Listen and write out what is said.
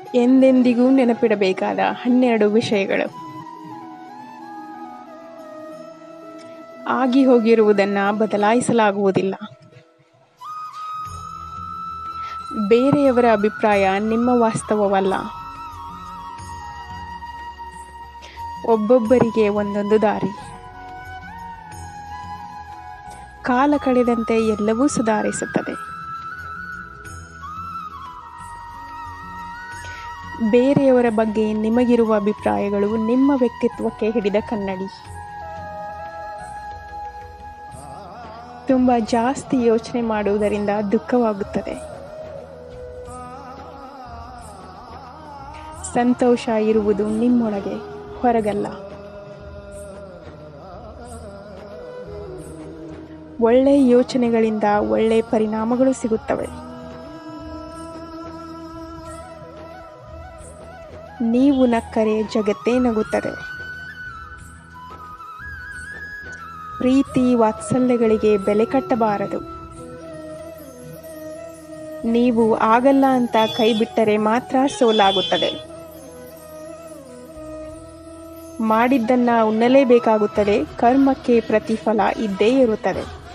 ಎಂದೆಂದಿಗೂ ನೆನಪಿಡಬೇಕಾದ ಹನ್ನೆರಡು ವಿಷಯಗಳು ಆಗಿ ಹೋಗಿರುವುದನ್ನು ಬದಲಾಯಿಸಲಾಗುವುದಿಲ್ಲ ಬೇರೆಯವರ ಅಭಿಪ್ರಾಯ ನಿಮ್ಮ ವಾಸ್ತವವಲ್ಲ ಒಬ್ಬೊಬ್ಬರಿಗೆ ಒಂದೊಂದು ದಾರಿ ಕಾಲ ಕಳೆದಂತೆ ಎಲ್ಲವೂ ಸುಧಾರಿಸುತ್ತದೆ ಬೇರೆಯವರ ಬಗ್ಗೆ ನಿಮಗಿರುವ ಅಭಿಪ್ರಾಯಗಳು ನಿಮ್ಮ ವ್ಯಕ್ತಿತ್ವಕ್ಕೆ ಹಿಡಿದ ಕನ್ನಡಿ ತುಂಬ ಜಾಸ್ತಿ ಯೋಚನೆ ಮಾಡುವುದರಿಂದ ದುಃಖವಾಗುತ್ತದೆ ಸಂತೋಷ ಇರುವುದು ನಿಮ್ಮೊಳಗೆ ಹೊರಗಲ್ಲ ಒಳ್ಳೆ ಯೋಚನೆಗಳಿಂದ ಒಳ್ಳೆ ಪರಿಣಾಮಗಳು ಸಿಗುತ್ತವೆ ನೀವು ನಕ್ಕರೆ ಜಗತ್ತೇ ನಗುತ್ತದೆ ಪ್ರೀತಿ ವಾತ್ಸಲ್ಯಗಳಿಗೆ ಬೆಲೆ ಕಟ್ಟಬಾರದು ನೀವು ಆಗಲ್ಲ ಅಂತ ಕೈ ಬಿಟ್ಟರೆ ಮಾತ್ರ ಸೋಲಾಗುತ್ತದೆ ಮಾಡಿದ್ದನ್ನ ಉಣ್ಣಲೇಬೇಕಾಗುತ್ತದೆ ಕರ್ಮಕ್ಕೆ ಪ್ರತಿಫಲ ಇದ್ದೇ ಇರುತ್ತದೆ